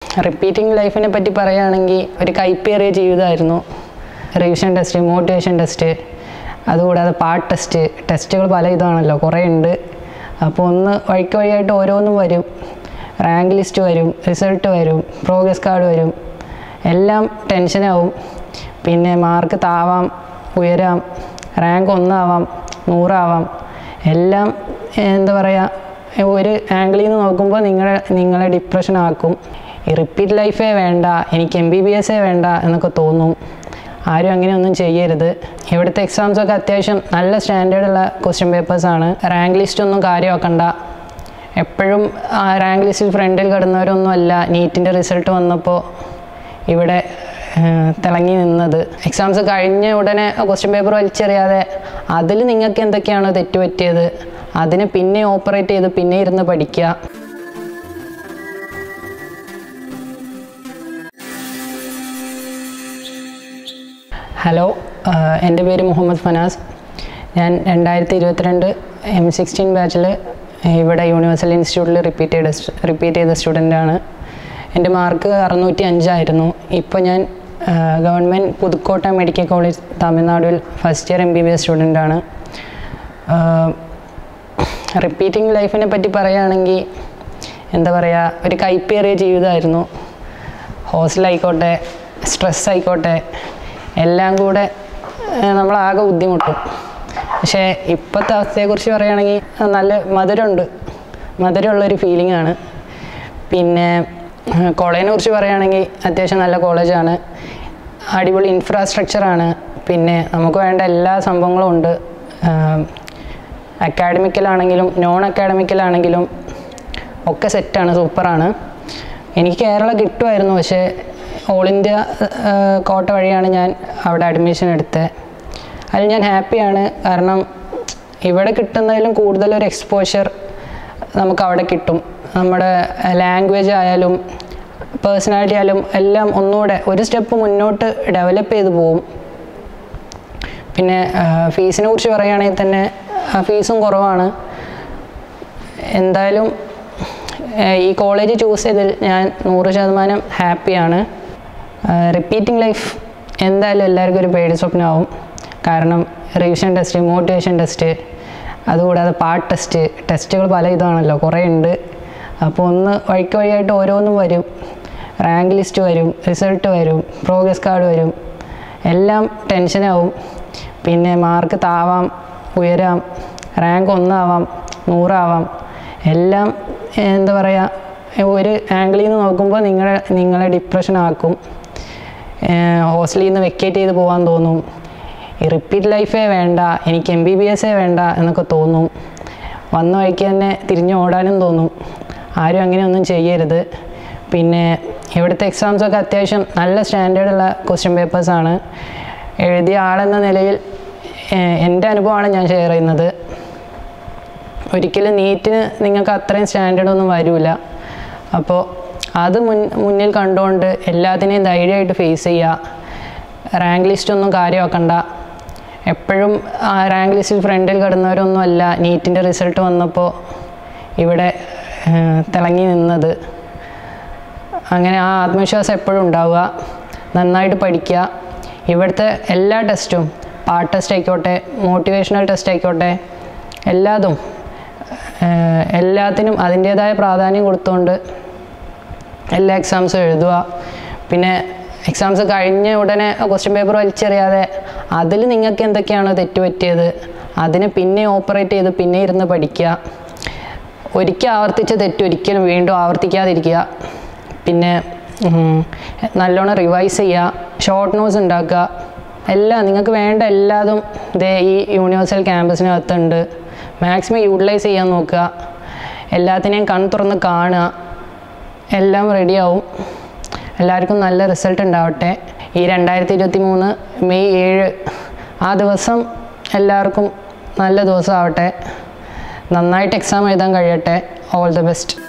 repeating ലൈഫിനെ പറ്റി പറയുകയാണെങ്കിൽ ഒരു കൈപ്പേറിയ ജീവിതമായിരുന്നു റിവിഷൻ ടെസ്റ്റ് മോട്ടിവേഷൻ ടെസ്റ്റ് അതുകൂടാതെ പാർട്ട് ടെസ്റ്റ് ടെസ്റ്റുകൾ പല ഇതാണല്ലോ കുറേ ഉണ്ട് അപ്പോൾ ഒന്ന് വഴിക്ക് വഴിയായിട്ട് ഓരോന്നും വരും റാങ്ക് ലിസ്റ്റ് വരും റിസൾട്ട് വരും പ്രോഗ്രസ് കാർഡ് വരും എല്ലാം ടെൻഷനാവും പിന്നെ മാർക്ക് താവാം ഉയരാം റാങ്ക് ഒന്നാവാം നൂറാവാം എല്ലാം എന്താ പറയുക ഒരു ആംഗിളിൽ നിന്ന് നോക്കുമ്പോൾ നിങ്ങളെ നിങ്ങളെ ഡിപ്രഷൻ ആക്കും ഈ റിപ്പീറ്റ് ലൈഫേ വേണ്ട എനിക്ക് എം ബി ബി എസേ വേണ്ട എന്നൊക്കെ തോന്നും ആരും അങ്ങനെയൊന്നും ചെയ്യരുത് ഇവിടുത്തെ എക്സാംസൊക്കെ അത്യാവശ്യം നല്ല സ്റ്റാൻഡേർഡുള്ള ക്വസ്റ്റ്യൻ പേപ്പേഴ്സാണ് റാങ്ക് ലിസ്റ്റ് ഒന്നും കാര്യമാക്കണ്ട എപ്പോഴും ആ റാങ്ക് ലിസ്റ്റിൽ ഫ്രണ്ടിൽ കിടന്നവരൊന്നും അല്ല നീറ്റിൻ്റെ റിസൾട്ട് വന്നപ്പോൾ ഇവിടെ ഏഹ്, തിളങ്ങി നിന്നത് എക്സാംസ് കഴിഞ്ഞ ഉടനെ ക്വസ്റ്റ്യൻ പേപ്പർ വലിച്ചെറിയാതെ അതിൽ നിങ്ങൾക്ക് എന്തൊക്കെയാണോ തെറ്റുപറ്റിയത് അതിനെ പിന്നെ ഓപ്പറേറ്റ് ചെയ്ത് പിന്നെ ഇരുന്ന് പഠിക്കുക ഹലോ ആഹ് എൻ്റെ പേര് മുഹമ്മദ് ഫനാസ് ഞാൻ രണ്ടായിരത്തി ഇരുപത്തിരണ്ട് എം സിക്സ്റ്റീൻ ബാച്ചിൽ ഇവിടെ യൂണിവേഴ്സൽ ഇൻസ്റ്റിറ്റ്യൂട്ടിൽ റിപ്പീറ്റ് ചെയ്ത റിപ്പീറ്റ് ചെയ്ത സ്റ്റുഡൻ്റാണ് എൻ്റെ മാർക്ക് അറുന്നൂറ്റി അഞ്ചായിരുന്നു ഇപ്പോൾ ഞാൻ ഗവൺമെൻറ് പുതുക്കോട്ട മെഡിക്കൽ കോളേജ് തമിഴ്നാടിൽ first year M B B S സ്റ്റുഡൻ്റാണ് റിപ്പീറ്റിംഗ് ലൈഫിനെ പറ്റി പറയുകയാണെങ്കിൽ എന്താ പറയുക ഒരു കൈപ്പേറിയ ജീവിതമായിരുന്നു ഹോസ്റ്റലായിക്കോട്ടെ സ്ട്രെസ് ആയിക്കോട്ടെ എല്ലാം കൂടെ ഏഹ്, നമ്മളാകെ ബുദ്ധിമുട്ടും പക്ഷേ ഇപ്പോഴത്തെ അവസ്ഥയെക്കുറിച്ച് പറയുകയാണെങ്കിൽ നല്ല മധുരമുണ്ട് മധുരമുള്ളൊരു ഫീലിംഗ് ആണ് പിന്നെ കോളേജിനെ കുറിച്ച് പറയുകയാണെങ്കിൽ അത്യാവശ്യം നല്ല കോളേജാണ് അടിപൊളി ഇൻഫ്രാസ്ട്രക്ചറാണ് പിന്നെ നമുക്ക് വേണ്ട എല്ലാ സംഭവങ്ങളും ഉണ്ട് അക്കാഡമിക്കലാണെങ്കിലും നോൺ അക്കാഡമിക്കലാണെങ്കിലും ഒക്കെ സെറ്റാണ് സൂപ്പറാണ് എനിക്ക് കേരള കിട്ടുമായിരുന്നു പക്ഷേ ഓൾ ഇന്ത്യ ഏഹ്, കോട്ട വഴിയാണ് ഞാൻ അവിടെ അഡ്മിഷൻ എടുത്തത് അതിൽ ഞാൻ ഹാപ്പിയാണ് കാരണം ഇവിടെ കിട്ടുന്നതിലും കൂടുതലൊരു എക്സ്പോഷർ നമുക്ക് അവിടെ കിട്ടും നമ്മുടെ ലാംഗ്വേജ് ആയാലും പേഴ്സണാലിറ്റി ആയാലും എല്ലാം ഒന്നുകൂടെ ഒരു സ്റ്റെപ്പ് മുന്നോട്ട് ഡെവലപ്പ് ചെയ്ത് പോവും പിന്നെ ഫീസിനെ കുറിച്ച് പറയുകയാണെങ്കിൽ തന്നെ ഫീസും കുറവാണ് എന്തായാലും ഏഹ്, ഈ കോളേജ് ചൂസ് ചെയ്തതിൽ ഞാൻ നൂറ് ശതമാനം ഹാപ്പിയാണ് റിപ്പീറ്റിംഗ് ലൈഫ് എന്തായാലും എല്ലാവർക്കും ഒരു പേടി സ്വപ്നമാവും കാരണം റിവിഷൻ ടെസ്റ്റ് മോട്ടിവേഷൻ ടെസ്റ്റ് അതുകൂടാതെ പാർട്ട് ടെസ്റ്റ് ടെസ്റ്റുകൾ പല ഇതാണല്ലോ കുറേ ഉണ്ട് അപ്പോൾ ഒന്ന് വഴിക്ക് വഴിയായിട്ട് ഓരോന്നും വരും റാങ്ക് ലിസ്റ്റ് വരും റിസൾട്ട് വരും പ്രോഗ്രസ് കാർഡ് വരും എല്ലാം ടെൻഷനാവും പിന്നെ മാർക്ക് താവാം ഉയരാം റാങ്ക് ഒന്നാവാം നൂറാവാം എല്ലാം എന്താ പറയുക ഒരു ആംഗിളിൽ നിന്ന് നോക്കുമ്പോൾ നിങ്ങളെ നിങ്ങളെ ഡിപ്രഷൻ ആക്കും ഹോസ്റ്റലിൽ നിന്ന് വെക്കേറ്റ് ചെയ്ത് പോകാൻ തോന്നും ഈ റിപ്പീറ്റ് ലൈഫേ വേണ്ട എനിക്ക് എം ബി ബി എസേ വേണ്ട എന്നൊക്കെ തോന്നും വന്ന വഴിക്ക് തന്നെ തിരിഞ്ഞു ഓടാനും തോന്നും ആരും അങ്ങനെയൊന്നും ചെയ്യരുത് പിന്നെ ഇവിടുത്തെ എക്സാംസൊക്കെ അത്യാവശ്യം നല്ല സ്റ്റാൻഡേർഡുള്ള ക്വസ്റ്റ്യൻ പേപ്പേഴ്സാണ് എഴുതിയ ആളെന്ന നിലയിൽ ഏഹ്, എൻ്റെ അനുഭവമാണ് ഞാൻ ഷെയർ ചെയ്യുന്നത് ഒരിക്കലും നീറ്റിന് നിങ്ങൾക്ക് അത്രയും സ്റ്റാൻഡേർഡ് ഒന്നും വരില്ല അപ്പോൾ അത് മുൻ മുന്നിൽ കണ്ടുകൊണ്ട് എല്ലാത്തിനെയും ധൈര്യമായിട്ട് ഫേസ് ചെയ്യുക റാങ്ക് ലിസ്റ്റ് ഒന്നും കാര്യമാക്കണ്ട എപ്പോഴും ആ റാങ്ക് ലിസ്റ്റിൽ ഫ്രണ്ടിൽ കിടന്നവരൊന്നും അല്ല നീറ്റിൻ്റെ റിസൾട്ട് വന്നപ്പോൾ ഇവിടെ ഏഹ്, തിളങ്ങി നിന്നത് അങ്ങനെ ആ ആത്മവിശ്വാസം എപ്പോഴും ഉണ്ടാവുക നന്നായിട്ട് പഠിക്കുക ഇവിടുത്തെ എല്ലാ ടെസ്റ്റും പാർട്ട് ടെസ്റ്റ് ആയിക്കോട്ടെ മോട്ടിവേഷണൽ ടെസ്റ്റ് ആയിക്കോട്ടെ എല്ലാതും ഏഹ്, എല്ലാത്തിനും അതിൻ്റേതായ പ്രാധാന്യം കൊടുത്തുകൊണ്ട് എല്ലാ എക്സാംസും എഴുതുക പിന്നെ എക്സാംസ് കഴിഞ്ഞ ഉടനെ ക്വസ്റ്റ്യൻ പേപ്പർ വലിച്ചെറിയാതെ അതിൽ നിങ്ങൾക്ക് എന്തൊക്കെയാണോ തെറ്റുപറ്റിയത് അതിനെ പിന്നെ ഓപ്പറേറ്റ് ചെയ്ത് പിന്നെ ഇരുന്ന് പഠിക്കുക ഒരിക്കൽ ആവർത്തിച്ച തെറ്റ് ഒരിക്കലും വീണ്ടും ആവർത്തിക്കാതിരിക്കുക പിന്നെ ഉം, നല്ലോണം റിവൈസ് ചെയ്യുക ഷോർട്ട് നോട്ട്സ് ഉണ്ടാക്കുക എല്ലാം നിങ്ങൾക്ക് വേണ്ട എല്ലാതും ഇതേ ഈ യൂണിവേഴ്സൽ ക്യാമ്പസിനകത്തുണ്ട് മാക്സിമം യൂട്ടിലൈസ് ചെയ്യാൻ നോക്കുക എല്ലാത്തിനെയും കൺ തുറന്ന് കാണുക എല്ലാം റെഡിയാവും എല്ലാവർക്കും നല്ല റിസൾട്ട് ഉണ്ടാവട്ടെ ഈ രണ്ടായിരത്തി ഇരുപത്തി മൂന്ന് മെയ് ഏഴ് ആ ദിവസം എല്ലാവർക്കും നല്ല ദിവസമാവട്ടെ നന്നായിട്ട് എക്സാം എഴുതാൻ കഴിയട്ടെ ഓൾ ദി ബെസ്റ്റ്